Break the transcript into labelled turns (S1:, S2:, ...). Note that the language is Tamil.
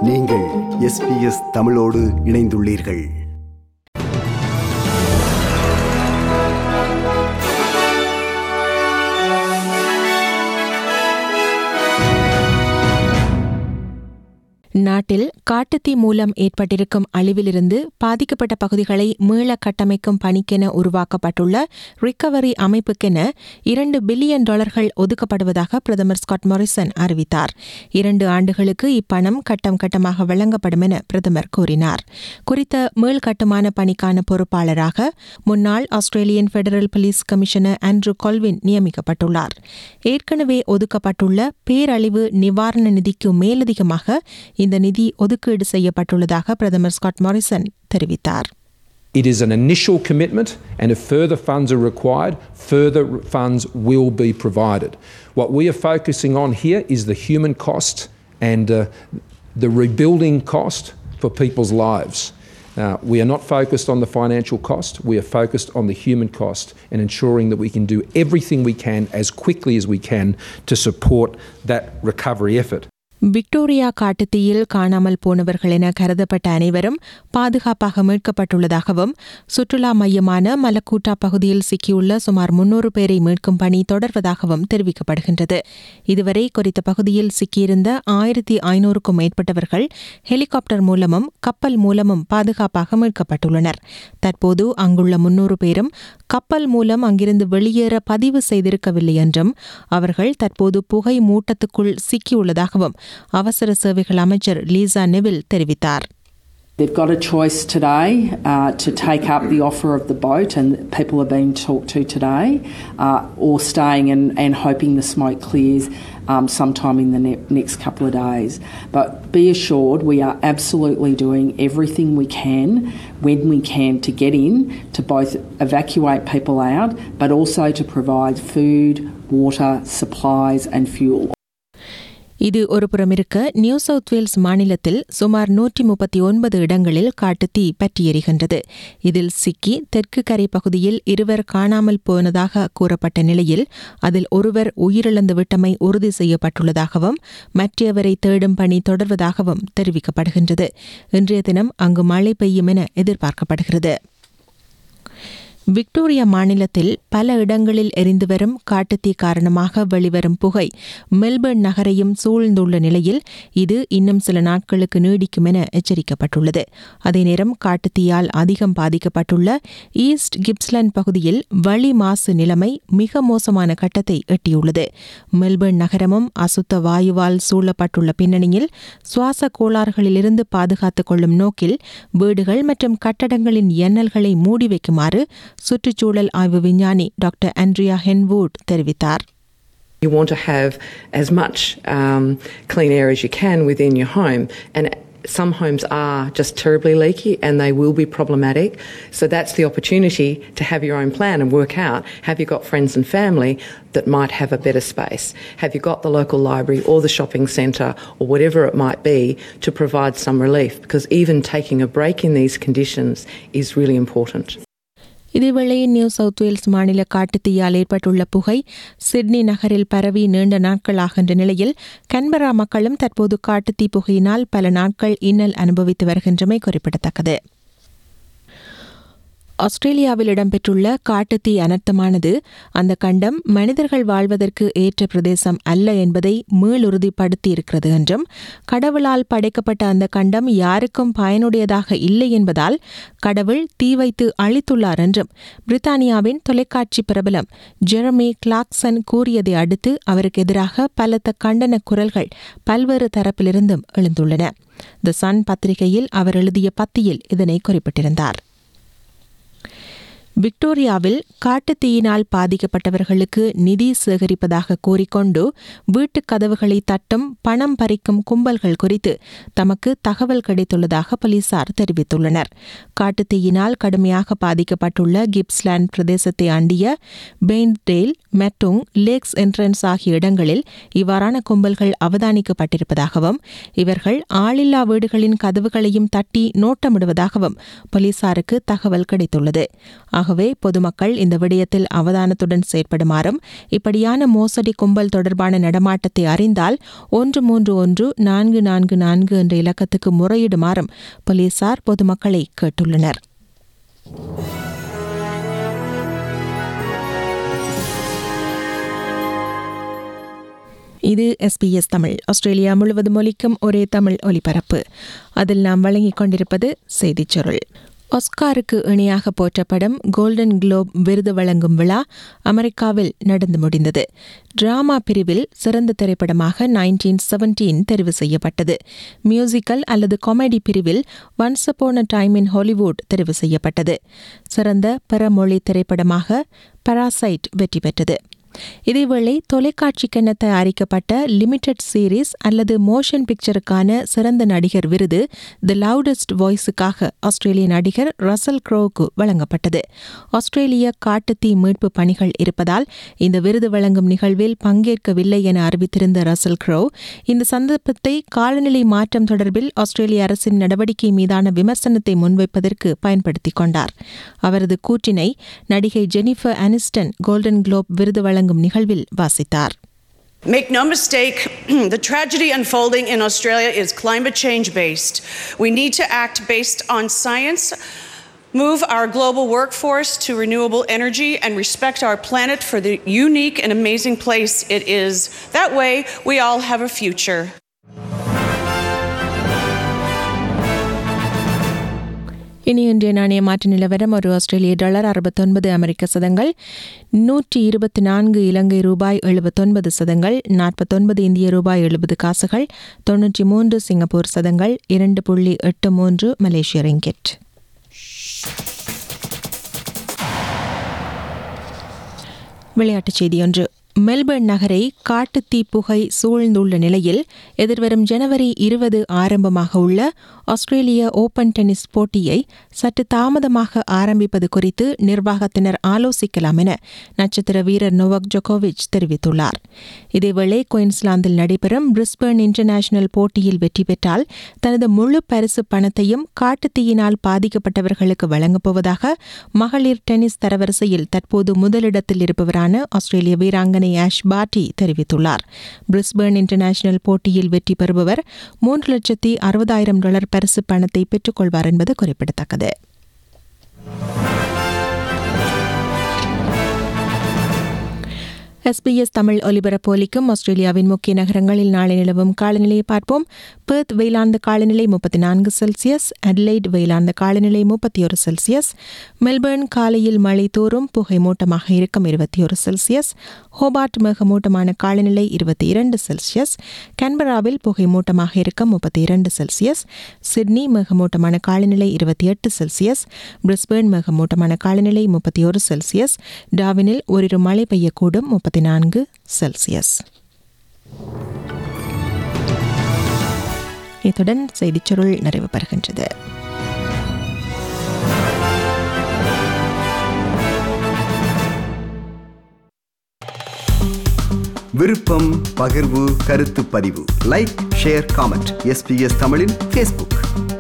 S1: நீங்கள் எஸ்பிஎஸ் தமிழோடு இணைந்துள்ளீர்கள்
S2: நாட்டில் காட்டுத்தீ மூலம் ஏற்பட்டிருக்கும் அழிவிலிருந்து பாதிக்கப்பட்ட பகுதிகளை மீள கட்டமைக்கும் பணிக்கென உருவாக்கப்பட்டுள்ள ரிக்கவரி அமைப்புக்கென இரண்டு பில்லியன் டாலர்கள் ஒதுக்கப்படுவதாக பிரதமர் ஸ்காட் மாரிசன் அறிவித்தார் இரண்டு ஆண்டுகளுக்கு இப்பணம் கட்டம் கட்டமாக வழங்கப்படும் என பிரதமர் கூறினார் குறித்த மீள் கட்டுமான பணிக்கான பொறுப்பாளராக முன்னாள் Australian federal police commissioner Andrew Colvin நியமிக்கப்பட்டுள்ளார் ஏற்கனவே ஒதுக்கப்பட்டுள்ள பேரழிவு நிவாரண நிதிக்கு மேலதிகமாக இந்த நிதி ஒதுக்கீடு செய்யப்பட்டுள்ளதாக பிரதமர் ஸ்காட் மாரிசன் தெரிவித்தார்
S3: It is an initial commitment, and if further funds are required, further funds will be provided. What we are focusing on here is the human cost and uh, the rebuilding cost for people's lives. Uh, we are not focused on the financial cost, we are focused on the human cost and ensuring that we can do everything we can as quickly as we can to support that recovery effort.
S2: Victoria காட்டுத்தீயில் காணாமல் போனவர்கள் என கருதப்பட்ட அனைவரும் பாதுகாப்பாக மீட்கப்பட்டுள்ளதாகவும் சுற்றுலா மையமான மலக்கூட்டா பகுதியில் சிக்கியுள்ள சுமார் முன்னூறு பேரை மீட்கும் பணி தொடர்வதாகவும் தெரிவிக்கப்படுகின்றது இதுவரை குறித்த பகுதியில் சிக்கியிருந்த ஆயிரத்தி ஐநூறுக்கும் மேற்பட்டவர்கள் ஹெலிகாப்டர் மூலமும் கப்பல் மூலமும் பாதுகாப்பாக மீட்கப்பட்டுள்ளனர் தற்போது அங்குள்ள முன்னூறு பேரும் கப்பல் மூலம் அங்கிருந்து வெளியேற பதிவு செய்திருக்கவில்லை என்றும் அவர்கள் தற்போது புகை மூட்டத்துக்குள் சிக்கியுள்ளதாகவும் அவசர சேவைகள் அமைச்சர் லீசா நெவில் தெரிவித்தார்
S4: They've got a choice today uh, to take up the offer of the boat, and people are being talked to today, uh, or staying and, and hoping the smoke clears um, sometime in the ne- next couple of days. But be assured, we are absolutely doing everything we can when we can to get in to both evacuate people out, but also to provide food, water, supplies, and fuel.
S2: இது ஒருபுறமிருக்க நியூ சவுத் வேல்ஸ் மாநிலத்தில் சுமார் நூற்றி முப்பத்தி ஒன்பது இடங்களில் காட்டுத்தீ பற்றி எரிகின்றது இதில் சிக்கி தெற்கு கரை பகுதியில் இருவர் காணாமல் போனதாக கூறப்பட்ட நிலையில் அதில் ஒருவர் உயிரிழந்து விட்டமை உறுதி செய்யப்பட்டுள்ளதாகவும் மற்றவரை தேடும் பணி தொடர்வதாகவும் தெரிவிக்கப்படுகின்றது இன்றைய தினம் அங்கு மழை பெய்யும் என எதிர்பார்க்கப்படுகிறது விக்டோரியா மாநிலத்தில் பல இடங்களில் எரிந்து வரும் காட்டுத்தீ காரணமாக வெளிவரும் புகை மெல்பர்ன் நகரையும் சூழ்ந்துள்ள நிலையில் இது இன்னும் சில நாட்களுக்கு நீடிக்கும் என எச்சரிக்கப்பட்டுள்ளது அதே நேரம் காட்டுத்தீயால் அதிகம் பாதிக்கப்பட்டுள்ள ஈஸ்ட் கிப்ஸ்லாண்ட் பகுதியில் வளி மாசு நிலைமை மிக மோசமான கட்டத்தை எட்டியுள்ளது மெல்பர்ன் நகரமும் அசுத்த வாயுவால் சூழப்பட்டுள்ள பின்னணியில் சுவாச கோளாறுகளிலிருந்து பாதுகாத்துக் கொள்ளும் நோக்கில் வீடுகள் மற்றும் கட்டடங்களின் எண்ணல்களை மூடி வைக்குமாறு சுற்றுச்சூழல் ஆய்வு விஞ்ஞானி டாக்டர் ஆண்ட்ரியா ஹென்வூட் தெரிவித்தார்
S5: You want to have as much um, clean air as you can within your home, and some homes are just terribly leaky and they will be problematic. So that's the opportunity to have your own plan and work out have you got friends and family that might have a better space? Have you got the local library or the shopping centre or whatever it might be to provide some relief? Because even taking a break in these conditions is really important.
S2: இதேவேளை நியூ சவுத் வேல்ஸ் மாநில காட்டுத்தீயால் ஏற்பட்டுள்ள புகை சிட்னி நகரில் பரவி நீண்ட நாட்களாகின்ற நிலையில் கன்பரா மக்களும் தற்போது காட்டுத்தீ புகையினால் பல நாட்கள் இன்னல் அனுபவித்து வருகின்றமை குறிப்பிடத்தக்கது ஆஸ்திரேலியாவில் இடம்பெற்றுள்ள காட்டுத்தீ அனர்த்தமானது அந்த கண்டம் மனிதர்கள் வாழ்வதற்கு ஏற்ற பிரதேசம் அல்ல என்பதை மீளுறுதிப்படுத்தியிருக்கிறது என்றும் கடவுளால் படைக்கப்பட்ட அந்த கண்டம் யாருக்கும் பயனுடையதாக இல்லை என்பதால் கடவுள் தீ வைத்து அழித்துள்ளார் என்றும் பிரித்தானியாவின் தொலைக்காட்சி பிரபலம் ஜெரமி கிளாக்சன் கூறியதை அடுத்து அவருக்கு எதிராக பலத்த கண்டன குரல்கள் பல்வேறு தரப்பிலிருந்தும் எழுந்துள்ளன த சன் பத்திரிகையில் அவர் எழுதிய பத்தியில் இதனை குறிப்பிட்டிருந்தார் விக்டோரியாவில் காட்டுத்தீயினால் பாதிக்கப்பட்டவர்களுக்கு நிதி சேகரிப்பதாக கூறிக்கொண்டு வீட்டுக் கதவுகளை தட்டும் பணம் பறிக்கும் கும்பல்கள் குறித்து தமக்கு தகவல் கிடைத்துள்ளதாக போலீசார் தெரிவித்துள்ளனர் காட்டுத்தீயினால் கடுமையாக பாதிக்கப்பட்டுள்ள கிப்ஸ்லாண்ட் பிரதேசத்தை அண்டிய பெயின்டேல் மற்றும் லேக்ஸ் என்ட்ரன்ஸ் ஆகிய இடங்களில் இவ்வாறான கும்பல்கள் அவதானிக்கப்பட்டிருப்பதாகவும் இவர்கள் ஆளில்லா வீடுகளின் கதவுகளையும் தட்டி நோட்டமிடுவதாகவும் போலீசாருக்கு தகவல் கிடைத்துள்ளது ஆகவே பொதுமக்கள் இந்த விடயத்தில் அவதானத்துடன் செயற்படுமாறும் இப்படியான மோசடி கும்பல் தொடர்பான நடமாட்டத்தை அறிந்தால் ஒன்று மூன்று ஒன்று நான்கு நான்கு நான்கு என்ற இலக்கத்துக்கு முறையிடுமாறும் போலீசார் பொதுமக்களை கேட்டுள்ளனர் இது எஸ்பிஎஸ் தமிழ் ஆஸ்திரேலியா முழுவதும் ஒலிக்கும் ஒரே தமிழ் ஒலிபரப்பு அதில் நாம் வழங்கிக் கொண்டிருப்பது செய்திச் சுருள் ஒஸ்காருக்கு இணையாக போற்றப்படும் கோல்டன் குளோப் விருது வழங்கும் விழா அமெரிக்காவில் நடந்து முடிந்தது டிராமா பிரிவில் சிறந்த திரைப்படமாக நைன்டீன் செவன்டீன் தெரிவு செய்யப்பட்டது மியூசிக்கல் அல்லது காமெடி பிரிவில் once upon a time in Hollywood தெரிவு செய்யப்பட்டது சிறந்த பிறமொழி திரைப்படமாக பராசைட் வெற்றி பெற்றது இதேவேளை தொலைக்காட்சிக்கென தயாரிக்கப்பட்ட லிமிடெட் சீரீஸ் அல்லது மோஷன் பிக்சருக்கான சிறந்த நடிகர் விருது தி லவுடஸ்ட் வாய்ஸுக்காக ஆஸ்திரேலிய நடிகர் ரசல் க்ரோவுக்கு வழங்கப்பட்டது ஆஸ்திரேலிய காட்டுத்தீ மீட்பு பணிகள் இருப்பதால் இந்த விருது வழங்கும் நிகழ்வில் பங்கேற்கவில்லை என அறிவித்திருந்த ரசல் க்ரோ இந்த சந்தர்ப்பத்தை காலநிலை மாற்றம் தொடர்பில் ஆஸ்திரேலிய அரசின் நடவடிக்கை மீதான விமர்சனத்தை முன்வைப்பதற்கு பயன்படுத்திக் கொண்டார் அவரது கூற்றினை நடிகை ஜெனிஃபர் அனிஸ்டன் கோல்டன் குளோப் விருது வழங்கும் நிகழ்வில் வாசித்தார்
S6: Make no mistake, the tragedy unfolding in Australia is climate change based. We need to act based on science, move our global workforce to renewable energy, and respect our planet for the unique and amazing place it is. That way, we all have a future.
S2: இனி இன்றைய நாணய மாற்று நிலவரம் ஒரு ஆஸ்திரேலிய டாலர் அறுபத்தொன்பது அமெரிக்க சதங்கள் நூற்றி இருபத்தி நான்கு இலங்கை ரூபாய் எழுபத்தொன்பது சதங்கள் நாற்பத்தொன்பது இந்திய ரூபாய் எழுபது காசுகள் தொன்னூற்றி மூன்று சிங்கப்பூர் சதங்கள் இரண்டு புள்ளி எட்டு மூன்று மலேசிய ரிங்கெட் விளையாட்டுச் செய்தி ஒன்று மெல்பர்ன் நகரை காட்டுத்தீ புகை சூழ்ந்துள்ள நிலையில் எதிர்வரும் ஜனவரி இருபது ஆரம்பமாக உள்ள ஆஸ்திரேலிய ஓபன் டென்னிஸ் போட்டியை சற்று தாமதமாக ஆரம்பிப்பது குறித்து நிர்வாகத்தினர் ஆலோசிக்கலாம் என நட்சத்திர வீரர் நோவக் ஜோகோவிச் தெரிவித்துள்ளார் இதேவேளை குயின்ஸ்லாந்தில் நடைபெறும் பிரிஸ்பர்ன் இன்டர்நேஷனல் போட்டியில் வெற்றி பெற்றால் தனது முழு பரிசு பணத்தையும் காட்டுத்தீயினால் பாதிக்கப்பட்டவர்களுக்கு வழங்கப் போவதாக மகளிர் டென்னிஸ் தரவரிசையில் தற்போது முதலிடத்தில் இருப்பவரான ஆஸ்திரேலிய வீராங்கனை ஆஷ் பாட்டி தெரிவித்துள்ளார் பிரிஸ்பர்ன் இன்டர்நேஷனல் போட்டியில் வெற்றி பெறுபவர் மூன்று லட்சத்தி அறுபதாயிரம் டாலர் பரிசு பணத்தை பெற்றுக்கொள்வார் என்பது குறிப்பிடத்தக்கது எஸ்பிஎஸ் தமிழ் ஒலிபரப்பு ஒலிக்கும் ஆஸ்திரேலியாவின் முக்கிய நகரங்களில் நாளை நிலவும் காலநிலையை பார்ப்போம் பெர்த் வெயிலாந்த காலநிலை முப்பத்தி நான்கு செல்சியஸ் அட்லைட் வெயிலாந்த காலநிலை முப்பத்தி ஒரு செல்சியஸ் மெல்பர்ன் காலையில் மழை தோறும் புகை மூட்டமாக இருக்கும் இருபத்தி ஒரு செல்சியஸ் ஹோபார்ட் மேகமூட்டமான காலநிலை இருபத்தி இரண்டு செல்சியஸ் கேன்பராவில் புகை மூட்டமாக இருக்கும் முப்பத்தி இரண்டு செல்சியஸ் சிட்னி மேகமூட்டமான காலநிலை இருபத்தி எட்டு செல்சியஸ் பிரிஸ்பேர்ன் மேகமூட்டமான காலநிலை முப்பத்தி ஒரு செல்சியஸ் டாவினில் ஓரிரு மழை பெய்யக்கூடும் முப்பத்தி நான்கு செல்சியஸ் இத்துடன் செய்திச் சுருள் நிறைவு பெறுகின்றது
S1: விருப்பம் பகிர்வு கருத்து பதிவு லைக் ஷேர் காமெண்ட் எஸ்பிஎஸ் தமிழின் ஃபேஸ்புக்